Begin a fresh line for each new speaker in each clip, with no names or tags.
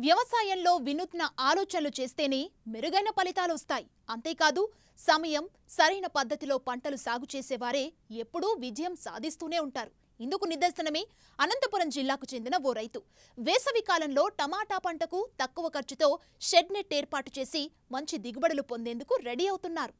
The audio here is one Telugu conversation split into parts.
వ్యవసాయంలో వినూత్న ఆలోచనలు చేస్తేనే మెరుగైన ఫలితాలు వస్తాయి అంతేకాదు సమయం సరైన పద్ధతిలో పంటలు సాగు చేసేవారే ఎప్పుడూ విజయం సాధిస్తూనే ఉంటారు ఇందుకు నిదర్శనమే అనంతపురం జిల్లాకు చెందిన ఓ రైతు వేసవి కాలంలో టమాటా పంటకు తక్కువ ఖర్చుతో షెడ్ నెట్ ఏర్పాటు చేసి మంచి దిగుబడులు పొందేందుకు రెడీ అవుతున్నారు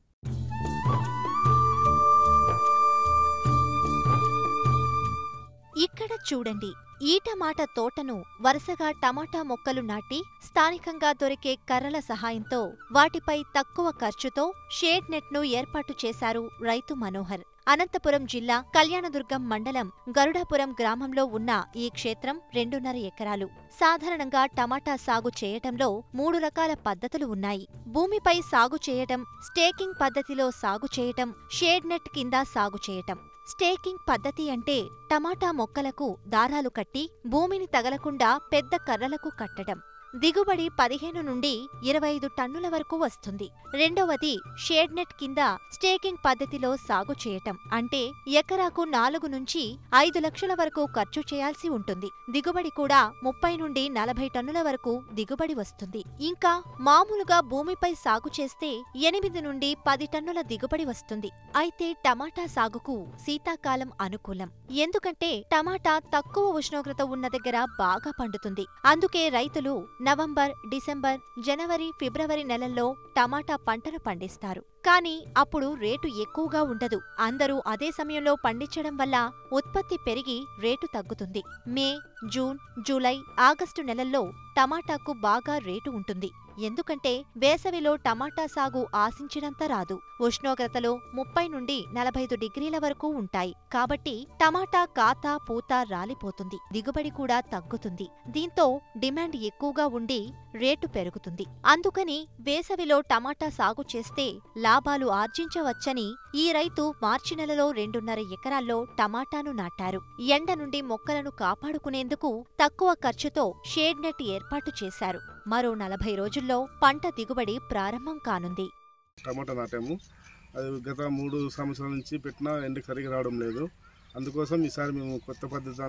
ఇక్కడ చూడండి ఈ టమాటా తోటను వరుసగా టమాటా మొక్కలు నాటి స్థానికంగా దొరికే కర్రల సహాయంతో వాటిపై తక్కువ ఖర్చుతో షేడ్ నెట్ను ఏర్పాటు చేశారు రైతు మనోహర్ అనంతపురం జిల్లా కళ్యాణదుర్గం మండలం గరుడాపురం గ్రామంలో ఉన్న ఈ క్షేత్రం రెండున్నర ఎకరాలు సాధారణంగా టమాటా సాగు చేయటంలో మూడు రకాల పద్ధతులు ఉన్నాయి భూమిపై సాగు చేయటం స్టేకింగ్ పద్ధతిలో సాగు చేయటం షేడ్ నెట్ కింద సాగు చేయటం స్టేకింగ్ పద్ధతి అంటే టమాటా మొక్కలకు దారాలు కట్టి భూమిని తగలకుండా పెద్ద కర్రలకు కట్టడం దిగుబడి పదిహేను నుండి ఇరవై ఐదు టన్నుల వరకు వస్తుంది రెండవది షేడ్ నెట్ కింద స్టేకింగ్ పద్ధతిలో సాగు చేయటం అంటే ఎకరాకు నాలుగు నుంచి ఐదు లక్షల వరకు ఖర్చు చేయాల్సి ఉంటుంది దిగుబడి కూడా ముప్పై నుండి నలభై టన్నుల వరకు దిగుబడి వస్తుంది ఇంకా మామూలుగా భూమిపై సాగు చేస్తే ఎనిమిది నుండి పది టన్నుల దిగుబడి వస్తుంది అయితే టమాటా సాగుకు శీతాకాలం అనుకూలం ఎందుకంటే టమాటా తక్కువ ఉష్ణోగ్రత ఉన్న దగ్గర బాగా పండుతుంది అందుకే రైతులు నవంబర్ డిసెంబర్ జనవరి ఫిబ్రవరి నెలల్లో టమాటా పంటను పండిస్తారు కానీ అప్పుడు రేటు ఎక్కువగా ఉండదు అందరూ అదే సమయంలో పండించడం వల్ల ఉత్పత్తి పెరిగి రేటు తగ్గుతుంది మే జూన్ జూలై ఆగస్టు నెలల్లో టమాటాకు బాగా రేటు ఉంటుంది ఎందుకంటే వేసవిలో టమాటా సాగు ఆశించినంత రాదు ఉష్ణోగ్రతలో ముప్పై నుండి నలభై ఐదు డిగ్రీల వరకు ఉంటాయి కాబట్టి టమాటా కాత పూత రాలిపోతుంది దిగుబడి కూడా తగ్గుతుంది దీంతో డిమాండ్ ఎక్కువగా ఉండి రేటు పెరుగుతుంది అందుకని వేసవిలో టమాటా సాగు చేస్తే లాభాలు ఆర్జించవచ్చని ఈ రైతు మార్చి నెలలో రెండున్నర ఎకరాల్లో టమాటాను నాటారు ఎండ నుండి మొక్కలను కాపాడుకునేందుకు తక్కువ ఖర్చుతో షేడ్ నెట్ ఏర్పాటు చేశారు మరో నలభై రోజుల్లో పంట దిగుబడి ప్రారంభం కానుంది
టమాటా నాటాము అది గత మూడు సంవత్సరాల నుంచి పెట్టినా ఎండ సరిగా రావడం లేదు అందుకోసం ఈసారి మేము కొత్త పద్ధతి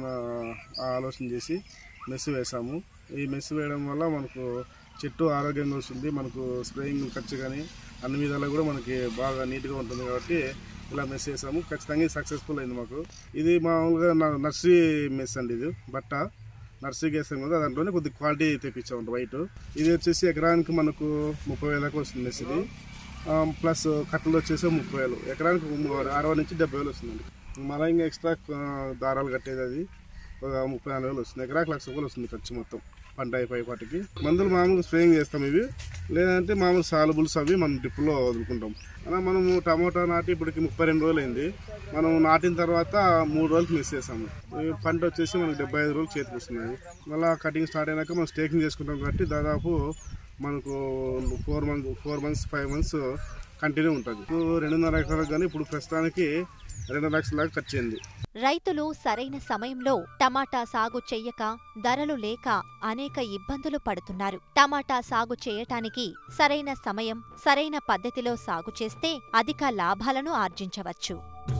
ఆలోచన చేసి మెస్ వేసాము ఈ మెస్ వేయడం వల్ల మనకు చెట్టు ఆరోగ్యంగా వస్తుంది మనకు స్ప్రేయింగ్ ఖర్చు కానీ అన్ని విధాలా కూడా మనకి బాగా నీట్గా ఉంటుంది కాబట్టి ఇలా మెస్ వేసాము ఖచ్చితంగా ఇది సక్సెస్ఫుల్ అయింది మాకు ఇది మామూలుగా నా- నర్సరీ మెస్ అండి ఇది బట్ట నర్సరీకి వేస్తాం కదా దాంట్లోనే కొద్ది క్వాలిటీ తెప్పించాము వైట్ ఇది వచ్చేసి ఎకరానికి మనకు ముప్పై వేల దాకా వస్తుంది మెస్ ఇది ఆ, ప్లస్ కట్టలు వచ్చేసి ముప్పై వేలు ఎకరానికి ము- అరవై నుంచి డెబ్బై వేలు వస్తుందండి మళ్ళీ ఇంకా ఎక్స్ట్రా ఆ, దారాలు కట్టేది అది ఒక ముప్పై నాలుగు వేలు వస్తుంది ఎకరాకి లక్ష రూపాయలు వస్తుంది ఖర్చు మొత్తం పంట అయిపోయి వాటికి మందులు మామూలు స్ప్రేయింగ్ చేస్తాం ఇవి లేదంటే మామూలు సాలబుల్స్ అవి మనం డ్రిప్పులో వదులుకుంటాం అలా మనము టమాటా నాటి ఇప్పటికి ముప్పై రెండు రోజులు అయింది మనం నాటిన తర్వాత మూడు రోజులకి మిస్ చేసాము ఈ పంట వచ్చేసి మనకి డెబ్బై ఐదు రోజులు చేతికి వస్తున్నాయి మళ్ళీ కటింగ్ స్టార్ట్ అయినాక మనం స్టేకింగ్ చేసుకుంటాం కాబట్టి దాదాపు మనకు four months four months five months continue ఉంటుంది ఇప్పుడు రెండున్నర ఎకరాలకు కానీ ఇప్పుడు ప్రస్తుతానికి రెండు లక్షల దాకా ఖర్చు అయింది
రైతులు సరైన సమయంలో టమాటా సాగు చెయ్యక ధరలు లేక అనేక ఇబ్బందులు పడుతున్నారు టమాటా సాగు చేయటానికి సరైన సమయం సరైన పద్ధతిలో సాగు చేస్తే అధిక లాభాలను ఆర్జించవచ్చు